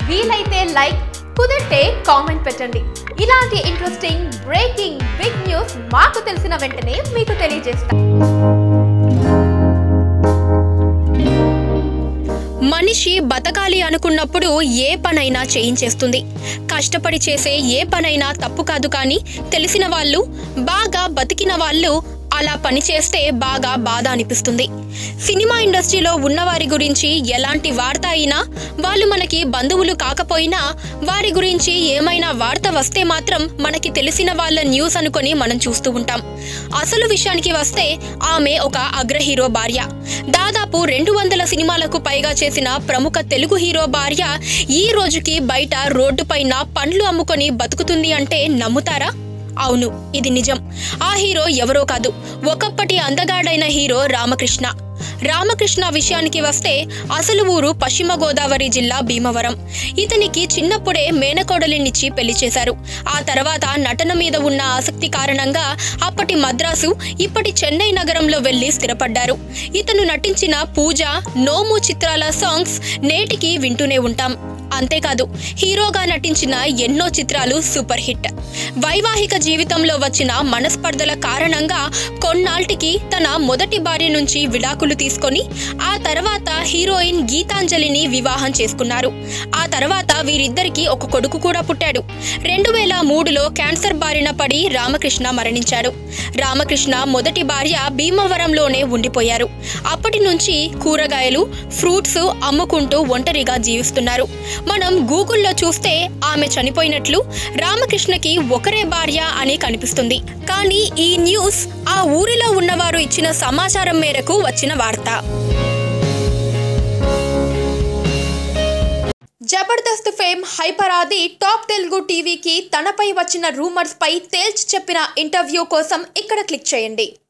వీలైతే లైక్ కుదిరితే కామెంట్ పెట్టండి ఇలాంటి ఇంట్రెస్టింగ్ బ్రేకింగ్ బిగ్ న్యూస్ మాకు తెలిసిన వెంటనే మీకు తెలియజేస్తాం మనిషి బతకాలి అనుకున్నప్పుడు ఏ పనైనా చేయించేస్తుంది కష్టపడి చేసే ఏ పనైనా తప్పు కాదు కానీ తెలిసిన వాళ్ళు బాగా బతికిన వాళ్ళు అలా పని చేస్తే బాగా బాధ అనిపిస్తుంది సినిమా ఇండస్ట్రీలో ఉన్నవారి గురించి ఎలాంటి వార్త అయినా వాళ్ళు మనకి బంధువులు కాకపోయినా వారి గురించి ఏమైనా వార్త వస్తే మాత్రం మనకి తెలిసిన వాళ్ళ న్యూస్ అనుకొని మనం చూస్తూ ఉంటాం అసలు విషయానికి వస్తే ఆమె ఒక అగ్ర హీరో భార్య దాదాపు రెండు వందల సినిమాలకు పైగా చేసిన ప్రముఖ తెలుగు హీరో భార్య ఈ రోజుకి బయట రోడ్డుపైన పండ్లు అమ్ముకొని బతుకుతుంది అంటే నమ్ముతారా అవును ఇది నిజం ఆ హీరో ఎవరో కాదు ఒకప్పటి అందగాడైన హీరో రామకృష్ణ రామకృష్ణ విషయానికి వస్తే అసలు ఊరు పశ్చిమ గోదావరి జిల్లా భీమవరం ఇతనికి చిన్నప్పుడే మేనకోడలినిచ్చి పెళ్లి చేశారు ఆ తర్వాత నటన మీద ఉన్న ఆసక్తి కారణంగా అప్పటి మద్రాసు ఇప్పటి చెన్నై నగరంలో వెళ్లి స్థిరపడ్డారు ఇతను నటించిన పూజ నోము చిత్రాల సాంగ్స్ నేటికి వింటూనే ఉంటాం అంతేకాదు హీరోగా నటించిన ఎన్నో చిత్రాలు సూపర్ హిట్ వైవాహిక జీవితంలో వచ్చిన మనస్పర్ధల కారణంగా కొన్నాళ్టికి తన మొదటి భార్య నుంచి విడాకులు తీసుకొని ఆ తర్వాత హీరోయిన్ గీతాంజలిని వివాహం చేసుకున్నారు ఆ తర్వాత వీరిద్దరికి ఒక కొడుకు కూడా పుట్టాడు రెండు వేల మూడులో క్యాన్సర్ బారిన పడి రామకృష్ణ మరణించాడు రామకృష్ణ మొదటి భార్య భీమవరంలోనే ఉండిపోయారు అప్పటి నుంచి కూరగాయలు ఫ్రూట్స్ అమ్ముకుంటూ ఒంటరిగా జీవిస్తున్నారు మనం గూగుల్లో చూస్తే ఆమె చనిపోయినట్లు రామకృష్ణకి ఒకరే భార్య అని కనిపిస్తుంది కానీ ఈ న్యూస్ ఆ ఊరిలో ఉన్నవారు ఇచ్చిన సమాచారం మేరకు వచ్చిన వార్త Jabardasth fame hyper Aadi top Telugu టీవీకి తనపై వచ్చిన రూమర్స్ పై తేల్చి చెప్పిన ఇంటర్వ్యూ కోసం ఇక్కడ క్లిక్ చేయండి